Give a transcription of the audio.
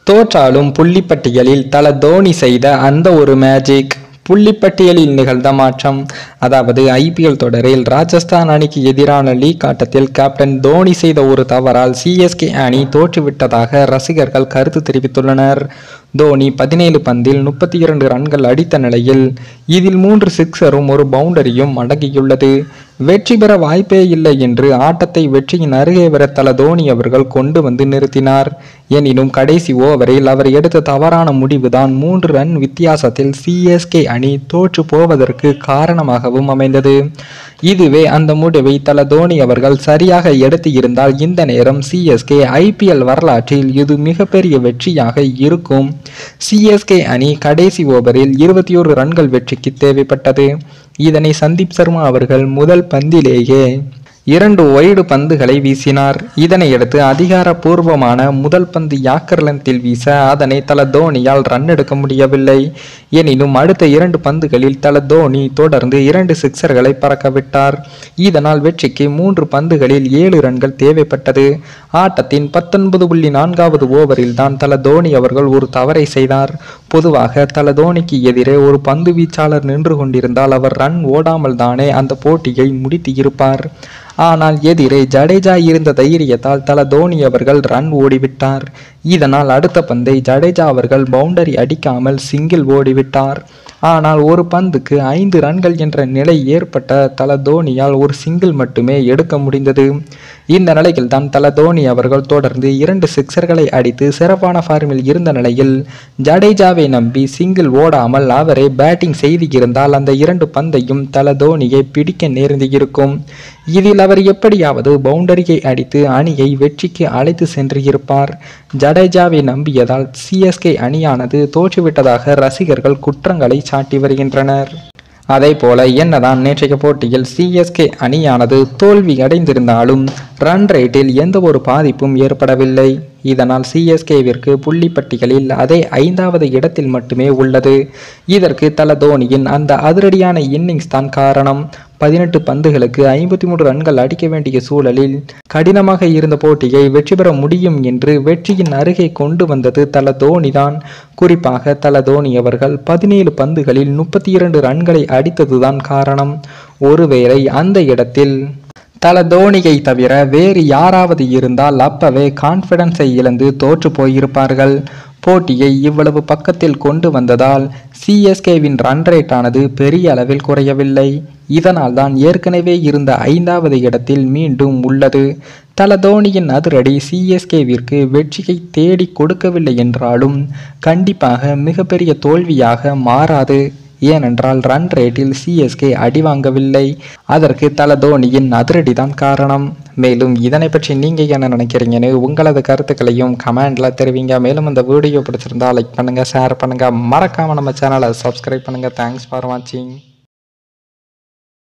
தோற்றாலும் புள்ளிப்பட்டியலில் தல தோனி செய்த அந்த ஒரு மேஜிக் புள்ளிப்பட்டியலில் நிகழ்ந்த மாற்றம் அதாவது ஐபிஎல் தொடரில் ராஜஸ்தான் அணிக்கு எதிரான லீக் ஆட்டத்தில் கேப்டன் தோனி செய்த ஒரு தவறால் சிஎஸ்கே அணி தோற்றுவிட்டதாக ரசிகர்கள் கருத்து தெரிவித்துள்ளனர் தோனி பதினேழு பந்தில் முப்பத்தி இரண்டு ரன்கள் அடித்த நிலையில் இதில் மூன்று சிக்ஸரும் ஒரு பவுண்டரியும் அடங்கியுள்ளது வெற்றி பெற வாய்ப்பே இல்லை என்று ஆட்டத்தை வெற்றியின் அருகே வர தல தோனி அவர்கள் கொண்டு வந்து நிறுத்தினார் எனினும் கடைசி ஓவரில் அவர் எடுத்த தவறான முடிவுதான் மூன்று ரன் வித்தியாசத்தில் சிஎஸ்கே அணி தோற்று போவதற்கு காரணமாகவும் அமைந்தது இதுவே அந்த முடிவை தல தோனி அவர்கள் சரியாக எடுத்து இருந்தால் இந்த நேரம் சிஎஸ்கே ஐபிஎல் வரலாற்றில் இது மிகப்பெரிய வெற்றியாக இருக்கும் சிஎஸ்கே அணி கடைசி ஓவரில் இருபத்தி ஒரு ரன்கள் வெற்றிக்கு தேவைப்பட்டது இதனை சந்தீப் சர்மா அவர்கள் முதல் பந்திலேயே இரண்டு ஒய்டு பந்துகளை வீசினார் இதனையடுத்து அதிகாரப்பூர்வமான முதல் பந்து யாக்கர்லந்தில் வீச அதனை தல தோனியால் ரன் எடுக்க முடியவில்லை எனினும் அடுத்த இரண்டு பந்துகளில் தல தோனி தொடர்ந்து இரண்டு சிக்சர்களை பறக்கவிட்டார் இதனால் வெற்றிக்கு மூன்று பந்துகளில் ஏழு ரன்கள் தேவைப்பட்டது ஆட்டத்தின் பத்தொன்பது புள்ளி நான்காவது ஓவரில் தான் தல தோனி அவர்கள் ஒரு தவறை செய்தார் பொதுவாக தல தோனிக்கு எதிரே ஒரு பந்து வீச்சாளர் நின்று கொண்டிருந்தால் அவர் ரன் ஓடாமல் தானே அந்த போட்டியை முடித்து இருப்பார் ஆனால் எதிரே ஜடேஜா இருந்த தைரியத்தால் தல தோனி அவர்கள் ரன் ஓடிவிட்டார் இதனால் அடுத்த பந்தை ஜடேஜா அவர்கள் பவுண்டரி அடிக்காமல் சிங்கிள் ஓடிவிட்டார் ஆனால் ஒரு பந்துக்கு ஐந்து ரன்கள் என்ற நிலை ஏற்பட்ட தல தோனியால் ஒரு சிங்கிள் மட்டுமே எடுக்க முடிந்தது இந்த நிலையில் தான் தல தோனி அவர்கள் தொடர்ந்து இரண்டு சிக்சர்களை அடித்து சிறப்பான ஃபார்மில் இருந்த நிலையில் ஜடேஜாவை நம்பி சிங்கிள் ஓடாமல் அவரை பேட்டிங் செய்து இருந்தால் அந்த இரண்டு பந்தையும் தல தோனியை பிடிக்க நேர்ந்து இருக்கும் இதில் அவர் எப்படியாவது பவுண்டரியை அடித்து அணியை வெற்றிக்கு அழைத்து சென்று இருப்பார் ஜடேஜாவை நம்பியதால் சிஎஸ்கே அணியானது தோற்றுவிட்டதாக ரசிகர்கள் குற்றங்களை சாட்டி வருகின்றனர் அதே போல என்னதான் நேற்றைய போட்டியில் சிஎஸ்கே அணியானது தோல்வி அடைந்திருந்தாலும் ரன் ரேட்டில் எந்த ஒரு பாதிப்பும் ஏற்படவில்லை இதனால் சிஎஸ்கேவிற்கு புள்ளிப்பட்டியலில் அதே ஐந்தாவது இடத்தில் மட்டுமே உள்ளது இதற்கு தல தோனியின் அந்த அதிரடியான இன்னிங்ஸ் தான் காரணம் பதினெட்டு பந்துகளுக்கு ஐம்பத்தி மூன்று ரன்கள் அடிக்க வேண்டிய சூழலில் கடினமாக இருந்த போட்டியை வெற்றி பெற முடியும் என்று வெற்றியின் அருகே கொண்டு வந்தது தல தோனி தான் குறிப்பாக தல தோனி அவர்கள் பதினேழு பந்துகளில் முப்பத்தி இரண்டு ரன்களை அடித்ததுதான் காரணம் ஒருவேளை அந்த இடத்தில் தல தோனியை தவிர வேறு யாராவது இருந்தால் அப்பவே கான்ஃபிடன்ஸை இழந்து தோற்று போயிருப்பார்கள் போட்டியை இவ்வளவு பக்கத்தில் கொண்டு வந்ததால் சிஎஸ்கேவின் ரன் ரேட் ஆனது பெரிய அளவில் குறையவில்லை இதனால் தான் ஏற்கனவே இருந்த ஐந்தாவது இடத்தில் மீண்டும் உள்ளது தல தோனியின் அதிரடி சிஎஸ்கேவிற்கு வெற்றியை தேடி கொடுக்கவில்லை என்றாலும் கண்டிப்பாக மிகப்பெரிய தோல்வியாக மாறாது ஏனென்றால் ரன் ரேட்டில் சிஎஸ்கே அடி வாங்கவில்லை அதற்கு தல தோனியின் அதிரடி தான் காரணம் மேலும் இதனை பற்றி நீங்கள் என்ன நினைக்கிறீங்கன்னு உங்களது கருத்துக்களையும் கமெண்டில் தெரிவிங்க மேலும் இந்த வீடியோ பிடிச்சிருந்தா லைக் பண்ணுங்கள் ஷேர் பண்ணுங்கள் மறக்காமல் நம்ம சேனலை சப்ஸ்கிரைப் பண்ணுங்கள் தேங்க்ஸ் ஃபார் வாட்சிங்